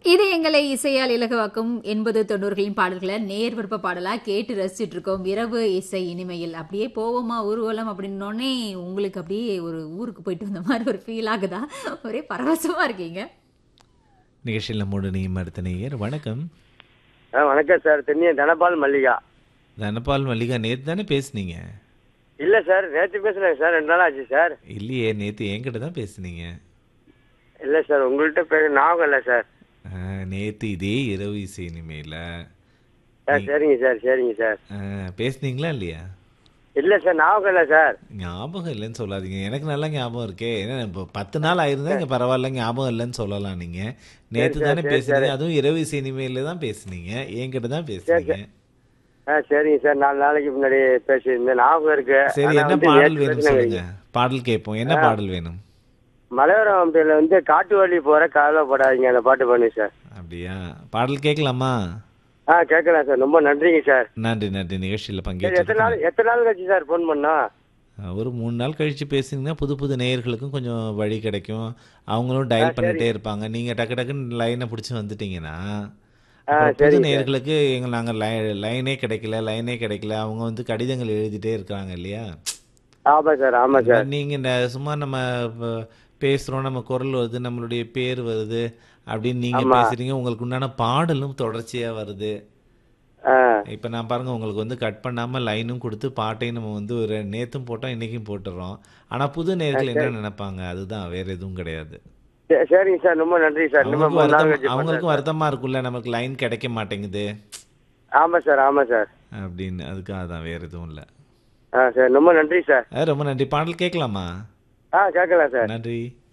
இது எங்களை இசையால் இலகுவாக்கும் எண்பது தொண்ணூறுகளின் பாடல்களை நேர் விருப்ப பாடலா கேட்டு ரசிச்சுட்டு இருக்கோம் இரவு இசை இனிமையில் அப்படியே போவோமா ஊர்வலம் அப்படின்னோடனே உங்களுக்கு அப்படியே ஒரு ஊருக்கு போயிட்டு வந்த மாதிரி ஒரு ஃபீல் ஆகுதா ஒரே பரவசமா இருக்கீங்க நிகழ்ச்சியில் நம்மோடு நீயும் அடுத்த நேயர் வணக்கம் ஆ வணக்கம் சார் தென்னிய தனபால் மல்லிகா தனபால் மல்லிகா நேற்று தானே பேசுனீங்க இல்லை சார் நேற்று பேசுனேன் சார் ரெண்டு நாள் ஆச்சு சார் இல்லையே நேற்று என்கிட்ட தான் பேசுனீங்க இல்லை சார் உங்கள்கிட்ட பேச ஞாபகம் இல்லை சார் நேற்று இதே இரவு இசை இனிமையில் ஆ சரிங்க சார் சரிங்க சார் பேசுனீங்களா இல்லையா இல்லை சார் ஞாபகம் இல்லை சார் ஞாபகம் இல்லைன்னு சொல்லாதீங்க எனக்கு நல்லா ஞாபகம் இருக்கே ஏன்னா இப்போ பத்து நாள் ஆயிருந்தா இங்கே பரவாயில்ல ஞாபகம் இல்லைன்னு சொல்லலாம் நீங்கள் நேற்று தானே பேசுனீங்க அதுவும் இரவு இசை இனிமையில் தான் பேசுனீங்க என்கிட்ட தான் பேசுனீங்க ஆ சரிங்க சார் நாலு நாளைக்கு முன்னாடி பேசியிருந்தேன் ஞாபகம் இருக்கு சரி ஆனா என்ன வந்து பாடல் நேத்து வேணும் பேசுனேன் சொல்லுங்க பாடல் கேட்போம் என்ன பாடல் வேணும் மலையோரம் அம்பையில் வந்து காட்டு வழி போகிற கவலைப்படாதீங்க அந்த பாட்டு பண்ணி சார் அப்படியா பாடல் கேட்கலாமா ஆ கேட்கலாம் சார் ரொம்ப நன்றிங்க சார் நன்றி நன்றி நிகழ்ச்சியில் சரி எத்தனை பங்கேற்று நாள் எத்தனை நாள் கழிச்சு சார் ஃபோன் பண்ணா ஒரு மூணு நாள் கழிச்சு பேசுனீங்கன்னா புது புது நேயர்களுக்கும் கொஞ்சம் வழி கிடைக்கும் அவங்களும் டயல் பண்ணிட்டே இருப்பாங்க நீங்க டக்கு டக்குன்னு லைனை பிடிச்சி வந்துட்டீங்கன்னா அப்புறம் புது நேயர்களுக்கு எங்க நாங்க லை- லைனே கிடைக்கல லைனே கிடைக்கல அவங்க வந்து கடிதங்கள் எழுதிட்டே இருக்காங்க இல்லையா ஆமாம் சார் ஆமாம் சார் நீங்க இந்த சும்மா நம்ம ப- பேசுறோம் நம்ம குரல் வருது நம்மளுடைய பேர் வருது அப்படின்னு நீங்க பேசுறீங்க உங்களுக்கு உண்டான பாடலும் தொடர்ச்சியா வருது ஆ இப்போ நான் பாருங்க உங்களுக்கு வந்து கட் பண்ணாம லைனும் கொடுத்து பாட்டையும் நம்ம வந்து ஒரு நேத்தும் போட்டோம் இன்னைக்கும் போட்டுறோம் ஆனா புது நேர்கள் என்ன நினைப்பாங்க அதுதான் வேற எதுவும் கிடையாது சரி- சரிங்க சார் ரொம்ப நன்றி சார் இன்னும் அவங்களுக்கும் மூணு நாள் வருத்தம் கழிச்சு அவங்களுக்கும் வருத்தமா இருக்கும்ல நமக்கு லைன் கிடைக்க மாட்டேங்குது ஆமாம் சார் ஆமாம் சார் அப்படின்னு அதுக்காக தான் வேற எதுவும் இல்லை ஆ சார் ரொம்ப நன்றி சார் ரொம்ப நன்றி பாடல் கேட்கலாமா ஆ கேட்கலாம் சார் நன்றி